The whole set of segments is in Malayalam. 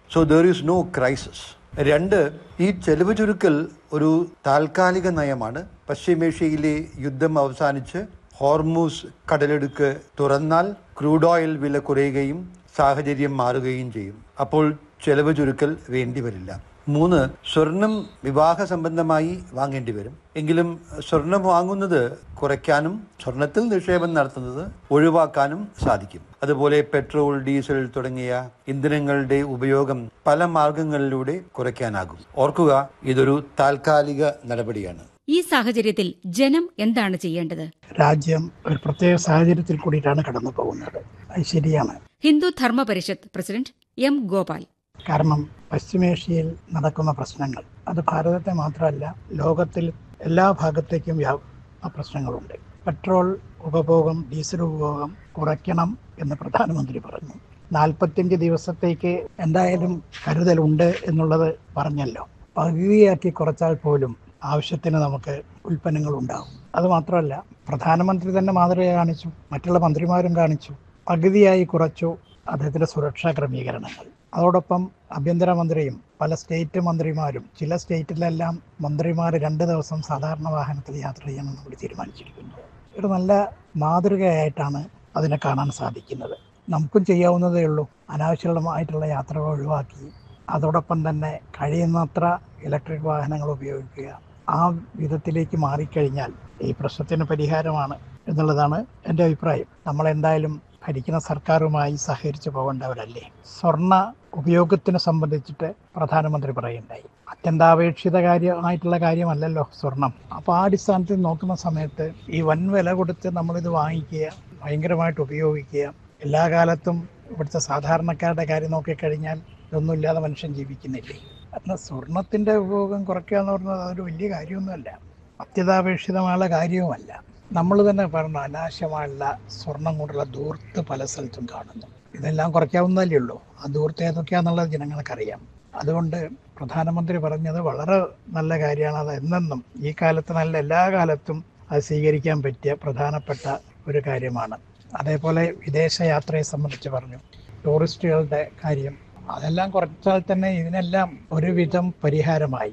so there is no crisis രണ്ട് ഈ ചെലവ് ചുരുക്കൽ ഒരു താൽക്കാലിക നയമാണ് പശ്ചിമേഷ്യയിലെ യുദ്ധം അവസാനിച്ച് ഹോർമൂസ് കടലെടുക്ക് തുറന്നാൽ ക്രൂഡ് ഓയിൽ വില കുറയുകയും സാഹചര്യം മാറുകയും ചെയ്യും അപ്പോൾ ചെലവ് ചുരുക്കൽ വേണ്ടിവരില്ല മൂന്ന് സ്വർണം വിവാഹ സംബന്ധമായി വാങ്ങേണ്ടി വരും എങ്കിലും സ്വർണം വാങ്ങുന്നത് കുറയ്ക്കാനും സ്വർണത്തിൽ നിക്ഷേപം നടത്തുന്നത് ഒഴിവാക്കാനും സാധിക്കും അതുപോലെ പെട്രോൾ ഡീസൽ തുടങ്ങിയ ഇന്ധനങ്ങളുടെ ഉപയോഗം പല മാർഗങ്ങളിലൂടെ കുറയ്ക്കാനാകും ഓർക്കുക ഇതൊരു താൽക്കാലിക നടപടിയാണ് ഈ സാഹചര്യത്തിൽ ജനം എന്താണ് ചെയ്യേണ്ടത് രാജ്യം ഒരു പ്രത്യേക സാഹചര്യത്തിൽ കൂടിയിട്ടാണ് കടന്നു പോകുന്നത് അത് ശരിയാണ് ഹിന്ദു ധർമ്മ പരിഷത്ത് പ്രസിഡന്റ് എം ഗോപാൽ കാരണം പശ്ചിമേഷ്യയിൽ നടക്കുന്ന പ്രശ്നങ്ങൾ അത് ഭാരതത്തെ മാത്രമല്ല ലോകത്തിൽ എല്ലാ ഭാഗത്തേക്കും വ്യാ ആ പ്രശ്നങ്ങളുണ്ട് പെട്രോൾ ഉപഭോഗം ഡീസൽ ഉപഭോഗം കുറയ്ക്കണം എന്ന് പ്രധാനമന്ത്രി പറഞ്ഞു നാൽപ്പത്തിയഞ്ച് ദിവസത്തേക്ക് എന്തായാലും കരുതലുണ്ട് എന്നുള്ളത് പറഞ്ഞല്ലോ പകുതിയാക്കി കുറച്ചാൽ പോലും ആവശ്യത്തിന് നമുക്ക് ഉൽപ്പന്നങ്ങൾ ഉണ്ടാവും അത് മാത്രമല്ല പ്രധാനമന്ത്രി തന്നെ മാതൃക കാണിച്ചു മറ്റുള്ള മന്ത്രിമാരും കാണിച്ചു പകുതിയായി കുറച്ചു അദ്ദേഹത്തിന്റെ സുരക്ഷാ ക്രമീകരണങ്ങൾ അതോടൊപ്പം ആഭ്യന്തരമന്ത്രിയും പല സ്റ്റേറ്റ് മന്ത്രിമാരും ചില സ്റ്റേറ്റിലെല്ലാം മന്ത്രിമാർ രണ്ട് ദിവസം സാധാരണ വാഹനത്തിൽ യാത്ര ചെയ്യണമെന്ന് കൂടി തീരുമാനിച്ചിരിക്കുന്നു ഒരു നല്ല മാതൃകയായിട്ടാണ് അതിനെ കാണാൻ സാധിക്കുന്നത് നമുക്കും ചെയ്യാവുന്നതേ ഉള്ളൂ അനാവശ്യമായിട്ടുള്ള യാത്രകൾ ഒഴിവാക്കി അതോടൊപ്പം തന്നെ കഴിയുന്നത്ര ഇലക്ട്രിക് വാഹനങ്ങൾ ഉപയോഗിക്കുക ആ വിധത്തിലേക്ക് മാറിക്കഴിഞ്ഞാൽ ഈ പ്രശ്നത്തിന് പരിഹാരമാണ് എന്നുള്ളതാണ് എൻ്റെ അഭിപ്രായം നമ്മൾ എന്തായാലും ഭരിക്കുന്ന സർക്കാരുമായി സഹകരിച്ചു പോകേണ്ടവരല്ലേ സ്വർണ്ണ ഉപയോഗത്തിനെ സംബന്ധിച്ചിട്ട് പ്രധാനമന്ത്രി പറയുണ്ടായി അത്യന്താപേക്ഷിത കാര്യമായിട്ടുള്ള കാര്യമല്ലല്ലോ സ്വർണം അപ്പോൾ ആ അടിസ്ഥാനത്തിൽ നോക്കുന്ന സമയത്ത് ഈ വൻ വില കൊടുത്ത് നമ്മളിത് വാങ്ങിക്കുക ഭയങ്കരമായിട്ട് ഉപയോഗിക്കുക എല്ലാ കാലത്തും ഇവിടുത്തെ സാധാരണക്കാരുടെ കാര്യം നോക്കിക്കഴിഞ്ഞാൽ ഇതൊന്നുമില്ലാതെ മനുഷ്യൻ ജീവിക്കുന്നില്ലേ അല്ല സ്വർണത്തിൻ്റെ ഉപയോഗം കുറയ്ക്കുക എന്ന് പറഞ്ഞാൽ അതൊരു വലിയ കാര്യമൊന്നുമല്ല അത്യന്താപേക്ഷിതമായ കാര്യവുമല്ല നമ്മൾ തന്നെ പറഞ്ഞ അനാവശ്യമായുള്ള സ്വർണം കൊണ്ടുള്ള ദൂർത്ത് പല സ്ഥലത്തും കാണുന്നു ഇതെല്ലാം കുറയ്ക്കാവുന്നതല്ലേ ഉള്ളൂ ആ ദൂർത്ത് ഏതൊക്കെയാണെന്നുള്ളത് ജനങ്ങൾക്കറിയാം അതുകൊണ്ട് പ്രധാനമന്ത്രി പറഞ്ഞത് വളരെ നല്ല കാര്യമാണ് അത് എന്നെന്നും ഈ കാലത്ത് നല്ല എല്ലാ കാലത്തും അത് സ്വീകരിക്കാൻ പറ്റിയ പ്രധാനപ്പെട്ട ഒരു കാര്യമാണ് അതേപോലെ വിദേശ യാത്രയെ സംബന്ധിച്ച് പറഞ്ഞു ടൂറിസ്റ്റുകളുടെ കാര്യം അതെല്ലാം കുറച്ചാൽ തന്നെ ഇതിനെല്ലാം ഒരുവിധം പരിഹാരമായി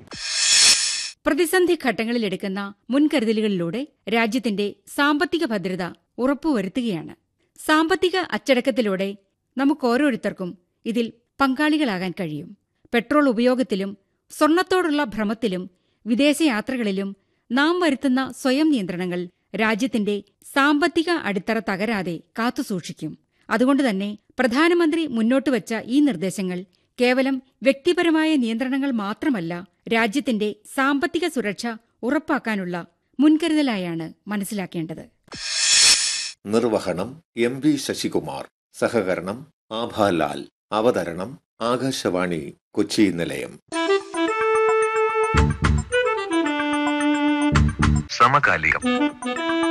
പ്രതിസന്ധി ഘട്ടങ്ങളിൽ എടുക്കുന്ന മുൻകരുതലുകളിലൂടെ രാജ്യത്തിന്റെ സാമ്പത്തിക ഭദ്രത ഉറപ്പുവരുത്തുകയാണ് സാമ്പത്തിക അച്ചടക്കത്തിലൂടെ നമുക്ക് ഓരോരുത്തർക്കും ഇതിൽ പങ്കാളികളാകാൻ കഴിയും പെട്രോൾ ഉപയോഗത്തിലും സ്വർണത്തോടുള്ള ഭ്രമത്തിലും വിദേശയാത്രകളിലും നാം വരുത്തുന്ന സ്വയം നിയന്ത്രണങ്ങൾ രാജ്യത്തിന്റെ സാമ്പത്തിക അടിത്തറ തകരാതെ കാത്തുസൂക്ഷിക്കും അതുകൊണ്ടുതന്നെ പ്രധാനമന്ത്രി മുന്നോട്ടുവച്ച ഈ നിർദ്ദേശങ്ങൾ കേവലം വ്യക്തിപരമായ നിയന്ത്രണങ്ങൾ മാത്രമല്ല രാജ്യത്തിന്റെ സാമ്പത്തിക സുരക്ഷ ഉറപ്പാക്കാനുള്ള മുൻകരുതലായാണ് മനസ്സിലാക്കേണ്ടത് നിർവഹണം എം വി ശശികുമാർ സഹകരണം ആഭാലാൽ അവതരണം ആകാശവാണി കൊച്ചി നിലയം സമകാലികം